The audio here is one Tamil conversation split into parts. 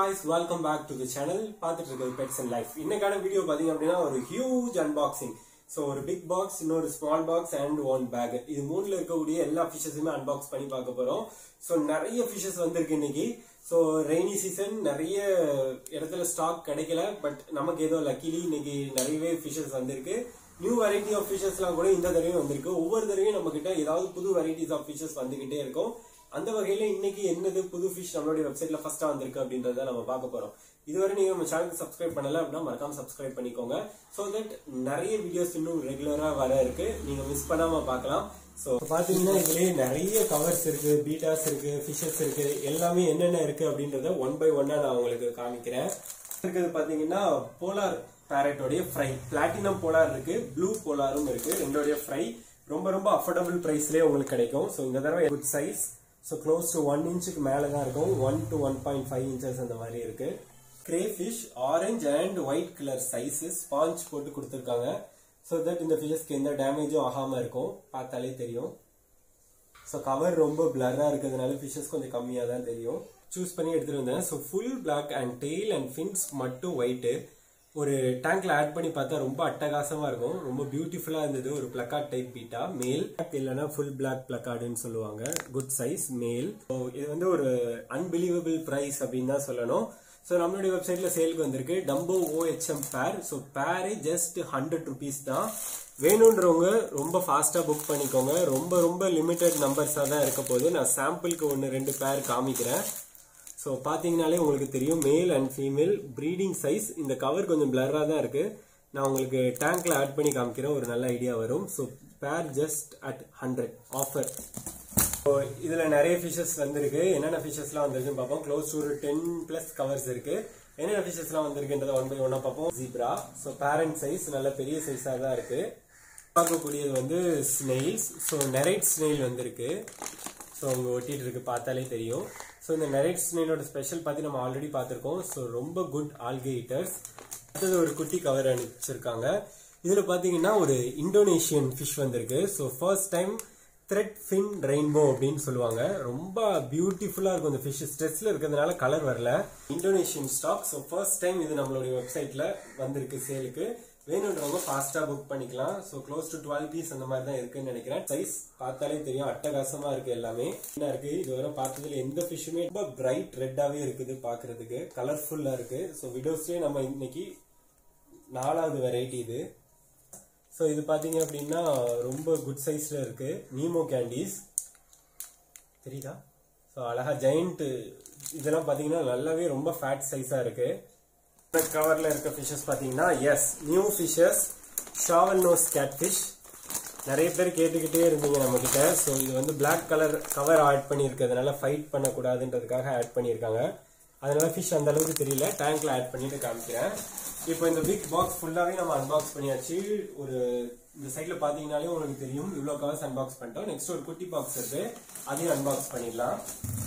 guys welcome back to the channel பார்த்துட்டு இருக்கிறது பெட்ஸ் அண்ட் லைஃப் இன்னைக்கான வீடியோ பாத்தீங்க அப்படின்னா ஒரு ஹியூஜ் அன்பாக்சிங் ஸோ ஒரு பிக் பாக்ஸ் இன்னொரு small box and one pack இது மூணுல இருக்கக்கூடிய எல்லா ஃபிஷஸுமே அன்பாக்ஸ் பண்ணி பார்க்க போறோம் ஸோ நிறைய ஃபிஷஸ் வந்திருக்கு இன்னைக்கு ஸோ ரெய்னி சீசன் நிறைய இடத்துல ஸ்டாக் கிடைக்கல பட் நமக்கு ஏதோ லக்கிலி இன்னைக்கு நிறையவே ஃபிஷஸ் வந்திருக்கு நியூ வெரைட்டி ஆஃப் ஃபிஷஸ்லாம் கூட இந்த தடவையும் வந்திருக்கு ஒவ்வொரு தடவையும் நம்ம கிட்ட ஏதாவது புது வெரைட்டிஸ் ஆஃப் ஃபிஷஸ் வந்துகிட்டே இருக்கும் அந்த வகையில இன்னைக்கு என்னது புது ஃபிஷ் நம்மளுடைய வெப்சைட்ல ஃபர்ஸ்டா வந்திருக்கு அப்படின்றத நம்ம பார்க்க போறோம் இதுவரை நீங்க நம்ம சேனலுக்கு சப்ஸ்கிரைப் பண்ணல அப்படின்னா மறக்காம சப்ஸ்கிரைப் பண்ணிக்கோங்க சோ தட் நிறைய வீடியோஸ் இன்னும் ரெகுலரா வர இருக்கு நீங்க மிஸ் பண்ணாம பார்க்கலாம் சோ பாத்தீங்கன்னா இதுலயே நிறைய கவர்ஸ் இருக்கு பீட்டாஸ் இருக்கு ஃபிஷஸ் இருக்கு எல்லாமே என்னென்ன இருக்கு அப்படின்றத ஒன் பை ஒன்னா நான் உங்களுக்கு காமிக்கிறேன் இருக்கிறது பாத்தீங்கன்னா போலார் பேரட்டோடைய ஃப்ரை பிளாட்டினம் போலார் இருக்கு ப்ளூ போலாரும் இருக்கு ரெண்டோடைய ஃப்ரை ரொம்ப ரொம்ப அஃபோர்டபுள் பிரைஸ்லயே உங்களுக்கு கிடைக்கும் ஸோ இந்த தடவை good size so close to one இன்ச்சுக்கு மேலே தான் இருக்கும் one to one point five inches அந்த மாதிரி இருக்கு grey fish orange and white colour size sponge போட்டு கொடுத்துருக்காங்க ஸோ தட் இந்த ஃபிஷஸ்க்கு எந்த டேமேஜும் ஆகாம இருக்கும் பார்த்தாலே தெரியும் ஸோ கவர் ரொம்ப பிளரா இருக்கிறதுனால ஃபிஷஸ் கொஞ்சம் கம்மியாக தான் தெரியும் சூஸ் பண்ணி எடுத்துட்டு வந்தேன் so full black and tail and fins மட்டும் ஒயிட்டு ஒரு டேங்க்ல ஆட் பண்ணி பார்த்தா ரொம்ப அட்டகாசமா இருக்கும் ரொம்ப பியூட்டிஃபுல்லா இருந்தது ஒரு பிளக்கார்ட் டைப் பீட்டா மேல் இல்லைன்னா ஃபுல் பிளாக் பிளக்கார்டுன்னு சொல்லுவாங்க குட் சைஸ் மேல் இது வந்து ஒரு அன்பிலீவபிள் பிரைஸ் அப்படின்னு தான் சொல்லணும் ஸோ நம்மளுடைய வெப்சைட்ல சேலுக்கு வந்திருக்கு டம்போ ஓஹெச்எம் பேர் ஸோ பேரே ஜஸ்ட் ஹண்ட்ரட் ருபீஸ் தான் வேணுன்றவங்க ரொம்ப ஃபாஸ்டா புக் பண்ணிக்கோங்க ரொம்ப ரொம்ப லிமிடெட் நம்பர்ஸாக தான் இருக்க போகுது நான் சாம்பிளுக்கு ஒன்று ரெண்டு பேர் காமிக்கிறேன் ஸோ பார்த்தீங்கனாலே உங்களுக்கு தெரியும் male and female breeding size இந்த கவர் கொஞ்சம் பிளராக தான் இருக்கு நான் உங்களுக்கு டேங்க்ல ஆட் பண்ணி காமிக்கிறேன் ஒரு நல்ல ஐடியா வரும் so pair just at hundred offer so இதில் நிறைய ஃபிஷஸ் வந்திருக்கு என்னென்ன ஃபிஷஸ்லாம் வந்திருக்குன்னு பார்ப்போம் க்ளோஸ் ஒரு டென் ப்ளஸ் கவர்ஸ் இருக்கு என்னென்ன ஃபிஷஸ்லாம் வந்திருக்குன்றத ஒன் பை ஒன்னா பார்ப்போம் ஜீப்ரா ஸோ பேரண்ட் சைஸ் நல்ல பெரிய சைஸாக தான் இருக்கு பார்க்கக்கூடியது வந்து ஸ்னெயில்ஸ் ஸோ நெரைட் ஸ்னெயில் வந்திருக்கு ஸோ அவங்க ஒட்டிட்டு இருக்கு பார்த்தாலே தெரியும் ஸோ இந்த நெரைட் ஸ்னெயிலோட ஸ்பெஷல் பார்த்து நம்ம ஆல்ரெடி பார்த்துருக்கோம் ஸோ ரொம்ப குட் ஆல்கே ஈட்டர்ஸ் அடுத்தது ஒரு குட்டி கவர் அனுப்பிச்சிருக்காங்க இதில் பார்த்தீங்கன்னா ஒரு இந்தோனேஷியன் ஃபிஷ் வந்திருக்கு so first time thread fin rainbow அப்படின்னு சொல்லுவாங்க ரொம்ப பியூட்டிஃபுல்லாக இருக்கும் இந்த ஃபிஷ் ஸ்ட்ரெஸ்ல இருக்கிறதுனால கலர் வரல Indonesian stock so first time இது நம்மளுடைய வெப்சைட்ல வந்திருக்கு சேலுக்கு வேணுன்றவங்க ஃபாஸ்டா புக் பண்ணிக்கலாம் so close to twelve piece அந்த மாதிரி தான் இருக்குன்னு நினைக்கிறேன் சைஸ் பார்த்தாலே தெரியும் அட்டகாசமா இருக்கு எல்லாமே என்ன இருக்கு இதுவரை பார்த்ததுல எந்த ஃபிஷ்ஷுமே ரொம்ப பிரைட் ரெட்டாவே இருக்குது பாக்குறதுக்கு கலர்ஃபுல்லா இருக்கு ஸோ விடோஸ்லயே நம்ம இன்னைக்கு நாலாவது வெரைட்டி இது ஸோ இது பாத்தீங்க அப்படின்னா ரொம்ப குட் சைஸ்ல இருக்கு நீமோ கேண்டீஸ் தெரியுதா ஸோ அழகா ஜெயிண்ட் இதெல்லாம் பாத்தீங்கன்னா நல்லாவே ரொம்ப ஃபேட் சைஸா இருக்கு கவர்ல இருக்க ஃபிஷஸ் பாத்தீங்கன்னா yes new fishes shovel nose catfish நிறைய பேர் கேட்டுக்கிட்டே இருந்தீங்க நம்ம கிட்ட ஸோ இது வந்து பிளாக் கலர் கவர் ஆட் பண்ணியிருக்கிறதுனால ஃபைட் பண்ணக்கூடாதுன்றதுக்காக ஆட் பண்ணியிருக்காங்க அதனால ஃபிஷ் அந்த அளவுக்கு தெரியல டேங்க்ல ஆட் பண்ணிட்டு காமிக்கிறேன் இப்போ இந்த பிக் பாக்ஸ் ஃபுல்லாவே நம்ம அன்பாக்ஸ் பண்ணியாச்சு ஒரு இந்த சைட்ல பாத்தீங்கன்னாலே உங்களுக்கு தெரியும் இவ்வளவு கவர்ஸ் அன்பாக்ஸ் பண்ணிட்டோம் நெக்ஸ்ட் ஒரு குட்டி பாக்ஸ் இருக்கு அதையும் அன்பாக்ஸ் பண்ணிடலாம்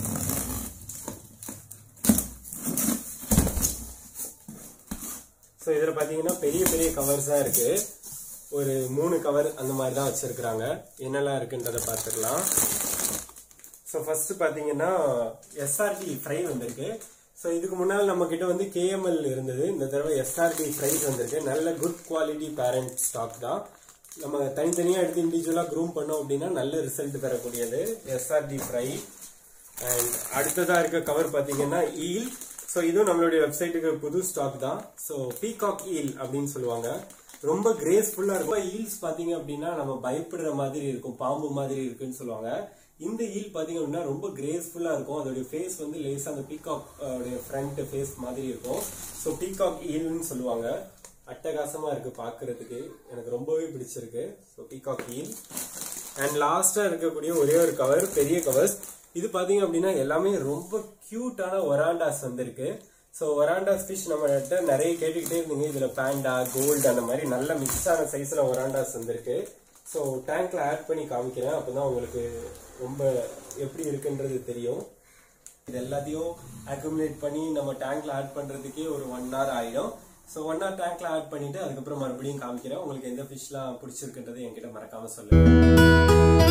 ஸோ இதில் பார்த்தீங்கன்னா பெரிய பெரிய கவர்ஸ் தான் இருக்கு ஒரு மூணு கவர் அந்த மாதிரி தான் வச்சிருக்கிறாங்க என்னெல்லாம் இருக்குன்றதை பார்த்துக்கலாம் ஸோ ஃபர்ஸ்ட் பார்த்தீங்கன்னா எஸ்ஆர்டி ஃப்ரை வந்திருக்கு ஸோ இதுக்கு முன்னால் நம்ம கிட்ட வந்து கேஎம்எல் இருந்தது இந்த தடவை எஸ்ஆர்டி ஃப்ரைஸ் வந்திருக்கு நல்ல குட் குவாலிட்டி பேரண்ட் ஸ்டாக் தான் நம்ம தனித்தனியாக எடுத்து இண்டிவிஜுவலாக க்ரூம் பண்ணோம் அப்படின்னா நல்ல ரிசல்ட் தரக்கூடியது எஸ்ஆர்டி ஃப்ரை அண்ட் அடுத்ததாக இருக்க கவர் பார்த்தீங்கன்னா ஈல் ஸோ இதுவும் நம்மளுடைய வெப்சைட்டுக்கு புது ஸ்டாக் தான் ஸோ பீகாக் ஈல் அப்படின்னு சொல்லுவாங்க ரொம்ப கிரேஸ்ஃபுல்லா இருக்கும் ஈல்ஸ் பாத்தீங்க அப்படின்னா நம்ம பயப்படுற மாதிரி இருக்கும் பாம்பு மாதிரி இருக்குன்னு சொல்லுவாங்க இந்த ஈல் பாத்தீங்க அப்படின்னா ரொம்ப கிரேஸ்ஃபுல்லா இருக்கும் அதோடைய ஃபேஸ் வந்து லேசா அந்த பீகாக் ஃப்ரண்ட் ஃபேஸ் மாதிரி இருக்கும் ஸோ பீகாக் ஈல்னு சொல்லுவாங்க அட்டகாசமா இருக்கு பாக்குறதுக்கு எனக்கு ரொம்பவே பிடிச்சிருக்கு ஸோ பீகாக் ஈல் அண்ட் லாஸ்டா இருக்கக்கூடிய ஒரே ஒரு கவர் பெரிய கவர்ஸ் இது பாத்தீங்க அப்படின்னா எல்லாமே ரொம்ப கியூட்டான ஒராண்டாஸ் வந்திருக்கு ஸோ ஒராண்டாஸ் ஃபிஷ் நம்ம நிறைய கேட்டுக்கிட்டே இருந்தீங்க இதுல பேண்டா கோல்டு அந்த மாதிரி நல்ல மிக்ஸ் ஆன சைஸ்ல ஒராண்டாஸ் வந்திருக்கு ஸோ டேங்க்ல ஆட் பண்ணி காமிக்கிறேன் அப்பதான் உங்களுக்கு ரொம்ப எப்படி இருக்குன்றது தெரியும் இது எல்லாத்தையும் அக்குமுலேட் பண்ணி நம்ம டேங்க்ல ஆட் பண்றதுக்கே ஒரு ஒன் ஹவர் ஆயிடும் ஸோ ஒன் ஹவர் டேங்க்ல ஆட் பண்ணிட்டு அதுக்கப்புறம் மறுபடியும் காமிக்கிறேன் உங்களுக்கு எந்த ஃபிஷ்லாம் பிடிச்சிருக்குன்றது என்கிட்ட மறக்காம சொல்லுங்க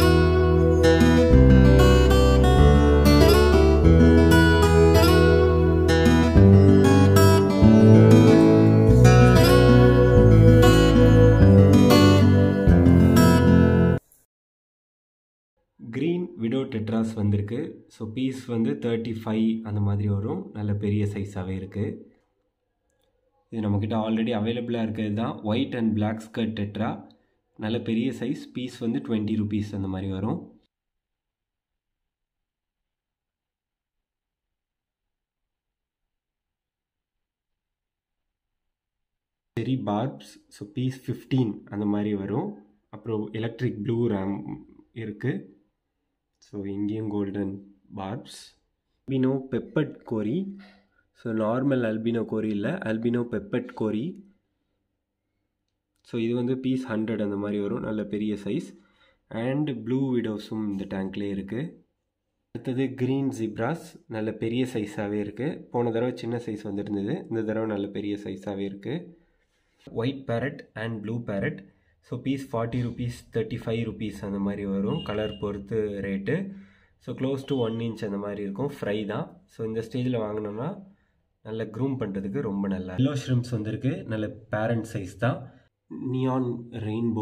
க்ரீன் விடோ டெட்ராஸ் வந்திருக்கு ஸோ பீஸ் வந்து தேர்ட்டி ஃபைவ் அந்த மாதிரி வரும் நல்ல பெரிய சைஸாகவே இருக்குது இது நம்மக்கிட்ட ஆல்ரெடி அவைலபிளாக இருக்கிறது தான் white and black skirt tetra நல்ல பெரிய சைஸ் பீஸ் வந்து டுவெண்ட்டி ருபீஸ் அந்த மாதிரி வரும் செரி பார்ப்ஸ் ஸோ பீஸ் ஃபிஃப்டீன் அந்த மாதிரி வரும் அப்புறம் எலக்ட்ரிக் ப்ளூ ரேம் இருக்குது ஸோ இங்கேயும் golden barbs albino peppered cory so normal albino கோரி இல்லை அல்பினோ பெப்பட் கோரி ஸோ இது வந்து பீஸ் ஹண்ட்ரட் அந்த மாதிரி வரும் நல்ல பெரிய சைஸ் அண்ட் ப்ளூ விடோஸும் இந்த டேங்க்லேயே இருக்குது அடுத்தது க்ரீன் ஜிப்ராஸ் நல்ல பெரிய சைஸாகவே இருக்குது போன தடவை சின்ன சைஸ் வந்துருந்தது இந்த தடவை நல்ல பெரிய சைஸாகவே இருக்குது white parrot and blue parrot so piece forty rupees thirty five rupees அந்த மாதிரி வரும் கலர் பொறுத்து rate so close to one inch அந்த மாதிரி இருக்கும் ஃப்ரை தான் ஸோ இந்த ஸ்டேஜில் வாங்கினோம்னா நல்ல க்ரூம் பண்ணுறதுக்கு ரொம்ப நல்லா எல்லோ ஷ்ரிம்ஸ் வந்திருக்கு நல்ல பேரண்ட் சைஸ் தான் neon rainbow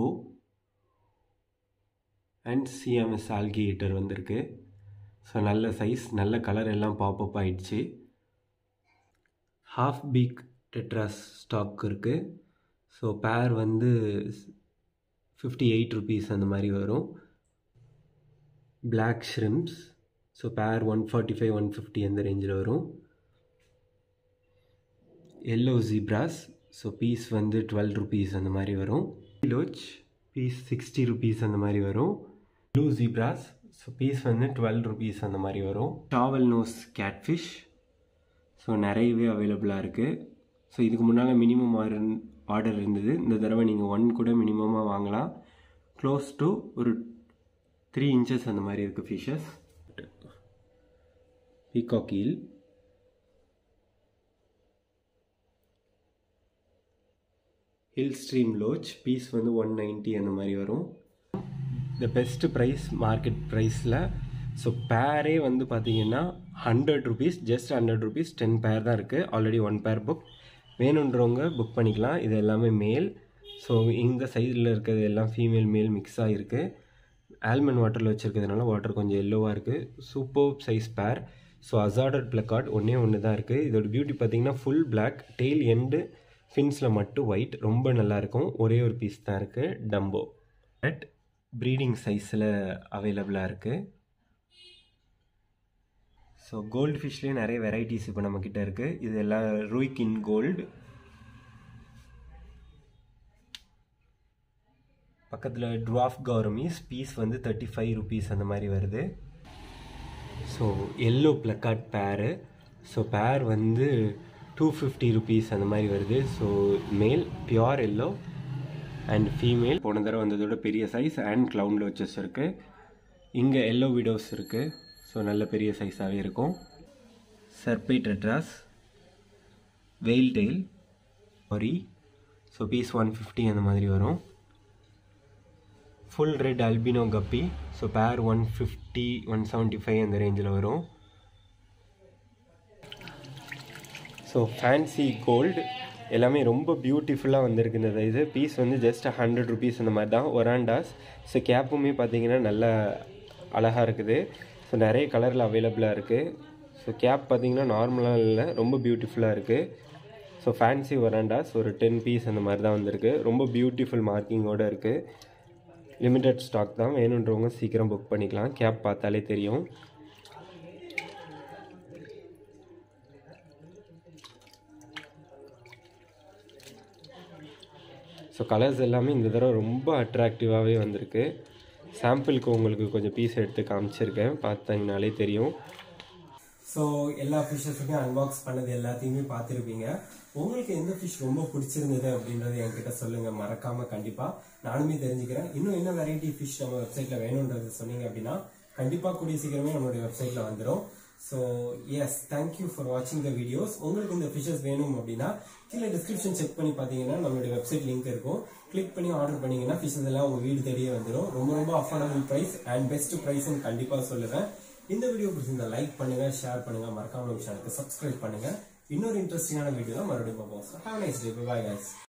and CMS alligator வந்திருக்கு ஸோ நல்ல சைஸ் நல்ல கலர் எல்லாம் பாப்பப் ஆயிடுச்சு ஹாஃப் பீக் டெட்ராஸ் ஸ்டாக் இருக்குது ஸோ பேர் வந்து ஃபிஃப்டி எயிட் ருபீஸ் அந்த மாதிரி வரும் black shrimps so pair one forty five one fifty அந்த ரேஞ்சில் வரும் எல்லோ ஜீப்ராஸ் ஸோ பீஸ் வந்து டுவெல் ருபீஸ் அந்த மாதிரி வரும் லோச் பீஸ் சிக்ஸ்டி ருபீஸ் அந்த மாதிரி வரும் ப்ளூ ஜீப்ராஸ் ஸோ பீஸ் வந்து டுவெல் ருபீஸ் அந்த மாதிரி வரும் டாவல் நோஸ் கேட்ஃபிஷ் ஸோ நிறையவே அவைலபிளாக இருக்குது ஸோ இதுக்கு முன்னால் மினிமம் ஆர்டர் ஆர்டர் இருந்தது இந்த தடவை நீங்கள் ஒன் கூட மினிமமாக வாங்கலாம் க்ளோஸ் டு ஒரு த்ரீ இன்ச்சஸ் அந்த மாதிரி இருக்குது fishes peacock eel hill stream loach piece வந்து ஒன் நைன்ட்டி அந்த மாதிரி வரும் த பெஸ்ட் ப்ரைஸ் மார்க்கெட் ப்ரைஸில் ஸோ பேரே வந்து பார்த்தீங்கன்னா hundred rupees just hundred rupees ten pair தான் இருக்குது ஆல்ரெடி ஒன் பேர் புக் வேணுன்றவங்க புக் பண்ணிக்கலாம் இது எல்லாமே மேல் ஸோ இந்த சைடில் இருக்கிறது எல்லாம் ஃபீமேல் மேல் மிக்ஸாக இருக்குது ஆல்மண்ட் வாட்டரில் வச்சுருக்கிறதுனால வாட்டர் கொஞ்சம் எல்லோவாக இருக்குது super size pair so assorted plakat ஒன்றே ஒன்று தான் இருக்குது இதோட பியூட்டி பார்த்தீங்கன்னா ஃபுல் பிளாக் டெய்ல் எண்டு ஃபின்ஸில் மட்டும் ஒயிட் ரொம்ப நல்லாயிருக்கும் ஒரே ஒரு பீஸ் தான் இருக்குது டம்போ அட் ப்ரீடிங் சைஸில் அவைலபிளாக இருக்குது ஸோ கோல்டு ஃபிஷ்லேயே நிறைய வெரைட்டிஸ் இப்போ நம்மக்கிட்ட இருக்குது இது எல்லாம் ரூய்கின் கோல்டு பக்கத்தில் ட்வாஃப் கௌரமிஸ் பீஸ் வந்து தேர்ட்டி ஃபைவ் ருபீஸ் அந்த மாதிரி வருது so yellow plakat pair so pair வந்து டூ ஃபிஃப்டி ருபீஸ் அந்த மாதிரி வருது so male pure yellow and female போன தடவை வந்ததோட பெரிய சைஸ் அண்ட் க்ளவுன் லோச்சஸ் இருக்குது இங்கே எல்லோ விடோஸ் இருக்குது ஸோ நல்ல பெரிய சைஸாகவே இருக்கும் சர்பை டெட்ராஸ் வெயில் டெயில் ஒரி ஸோ பீஸ் ஒன் ஃபிஃப்டி அந்த மாதிரி வரும் full red albino guppy so pair one fifty one seventy five அந்த ரேஞ்சில் வரும் ஸோ ஃபேன்சி கோல்டு எல்லாமே ரொம்ப பியூட்டிஃபுல்லாக வந்திருக்கு இந்த இது பீஸ் வந்து ஜஸ்ட் ஹண்ட்ரட் ருபீஸ் அந்த மாதிரி தான் ஒராண்டாஸ் ஸோ கேப்புமே பார்த்தீங்கன்னா நல்லா அழகாக இருக்குது ஸோ நிறைய கலரில் அவைலபிளாக இருக்குது ஸோ கேப் பார்த்தீங்கன்னா நார்மலாக இல்லை ரொம்ப பியூட்டிஃபுல்லாக இருக்குது ஸோ ஃபேன்சி ஒராண்டாஸ் ஒரு டென் பீஸ் அந்த மாதிரி தான் வந்திருக்கு ரொம்ப பியூட்டிஃபுல் மார்க்கிங்கோடு இருக்குது லிமிட்டட் ஸ்டாக் தான் வேணுன்றவங்க சீக்கிரம் புக் பண்ணிக்கலாம் கேப் பார்த்தாலே தெரியும் ஸோ கலர்ஸ் எல்லாமே இந்த தடவை ரொம்ப அட்ராக்டிவாகவே வந்திருக்கு சாம்பிளுக்கு உங்களுக்கு கொஞ்சம் பீஸ் எடுத்து காமிச்சிருக்கேன் பார்த்தீங்கனாலே தெரியும் ஸோ எல்லா ஃபிஷ்ஷஸுமே அன்பாக்ஸ் பண்ணது எல்லாத்தையுமே பார்த்துருப்பீங்க உங்களுக்கு எந்த ஃபிஷ் ரொம்ப பிடிச்சிருந்தது அப்படின்றது என்கிட்ட சொல்லுங்க மறக்காம கண்டிப்பா நானுமே தெரிஞ்சுக்கிறேன் இன்னும் என்ன வெரைட்டி ஃபிஷ் நம்ம வெப்சைட்ல வேணும்ன்றது சொன்னீங்க அப்படின்னா கண்டிப்பா கூடிய சீக்கிரமே நம்மளுடைய வெப்சைட்ல வந்துடும் ஸோ எஸ் தேங்க்யூ ஃபார் வாட்சிங் த வீடியோஸ் உங்களுக்கு இந்த ஃபிஷஸ் வேணும் அப்படின்னா கீழே டிஸ்கிரிப்ஷன் செக் பண்ணி பார்த்தீங்கன்னா நம்மளுடைய வெப்சைட் லிங்க் இருக்கும் கிளிக் பண்ணி ஆர்டர் பண்ணீங்கன்னா ஃபிஷஸ் எல்லாம் உங்க வீடு தேடியே வந்துடும் ரொம்ப ரொம்ப அஃபோர்டபுள் ப்ரைஸ் அண்ட் பெஸ்ட் ப்ரைஸ்னு கண்டிப்பா சொல்லுவேன் இந்த வீடியோ பிடிச்சிருந்தா லைக் பண்ணுங்க ஷேர் பண்ணுங்க மறக்காம நம்ம சேனலுக்கு சப்ஸ்கிரைப் பண்ணுங்க இன்னொரு இன்ட்ரெஸ்டிங்கான வீடியோ தான் மறுபடியும் பார்ப்போம் have nice day bye guys